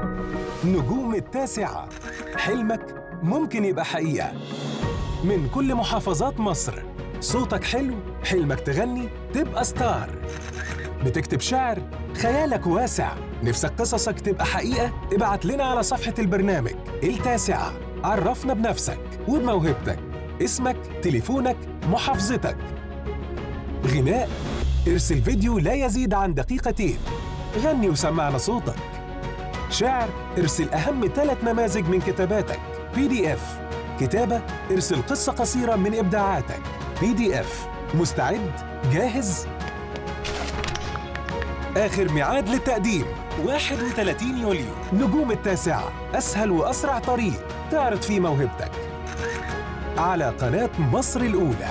نجوم التاسعة حلمك ممكن يبقى حقيقة من كل محافظات مصر صوتك حلو حلمك تغني تبقى ستار بتكتب شعر خيالك واسع نفسك قصصك تبقى حقيقة ابعت لنا على صفحة البرنامج التاسعة عرفنا بنفسك وبموهبتك اسمك تليفونك محافظتك غناء ارسل فيديو لا يزيد عن دقيقتين غني وسمعنا صوتك شعر ارسل أهم ثلاث نماذج من كتاباتك بي دي اف كتابة ارسل قصة قصيرة من إبداعاتك بي دي اف مستعد؟ جاهز؟ آخر ميعاد للتقديم 31 يوليو نجوم التاسعة أسهل وأسرع طريق تعرض فيه موهبتك على قناة مصر الأولى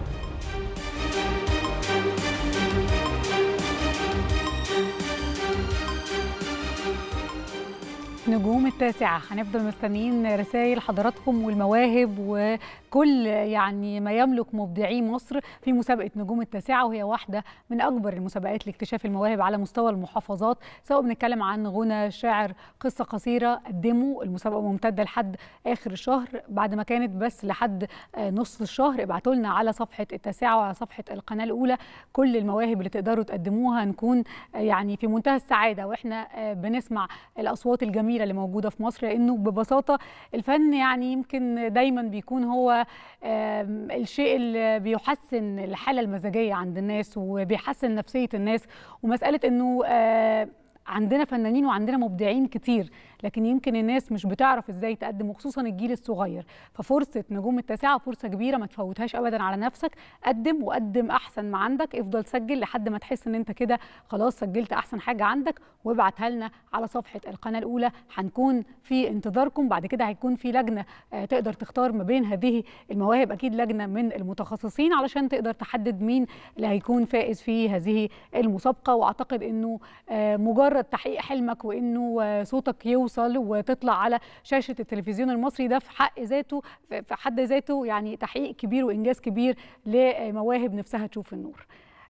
نجوم التاسعة هنفضل مستنيين رسائل حضراتكم والمواهب وكل يعني ما يملك مبدعي مصر في مسابقة نجوم التاسعة وهي واحدة من أكبر المسابقات لاكتشاف المواهب على مستوى المحافظات سواء بنتكلم عن غنى شعر قصة قصيرة قدموا المسابقة ممتدة لحد آخر الشهر بعد ما كانت بس لحد نص الشهر ابعتوا لنا على صفحة التاسعة وعلى صفحة القناة الأولى كل المواهب اللي تقدروا تقدموها نكون يعني في منتهى السعادة وإحنا بنسمع الأصوات الجميلة اللي موجوده في مصر لانه ببساطه الفن يعني يمكن دايما بيكون هو الشيء اللي بيحسن الحاله المزاجيه عند الناس وبيحسن نفسيه الناس ومساله انه عندنا فنانين وعندنا مبدعين كتير لكن يمكن الناس مش بتعرف ازاي تقدم وخصوصا الجيل الصغير ففرصه نجوم التاسعه فرصه كبيره ما تفوتهاش ابدا على نفسك قدم وقدم احسن ما عندك افضل سجل لحد ما تحس ان انت كده خلاص سجلت احسن حاجه عندك وابعتها لنا على صفحه القناه الاولى هنكون في انتظاركم بعد كده هيكون في لجنه تقدر تختار ما بين هذه المواهب اكيد لجنه من المتخصصين علشان تقدر تحدد مين اللي هيكون فائز في هذه المسابقه واعتقد انه مجرد تحقيق حلمك وانه صوتك يوصل توصل وتطلع على شاشه التلفزيون المصري ده في حق ذاته في حد ذاته يعني تحقيق كبير وانجاز كبير لمواهب نفسها تشوف النور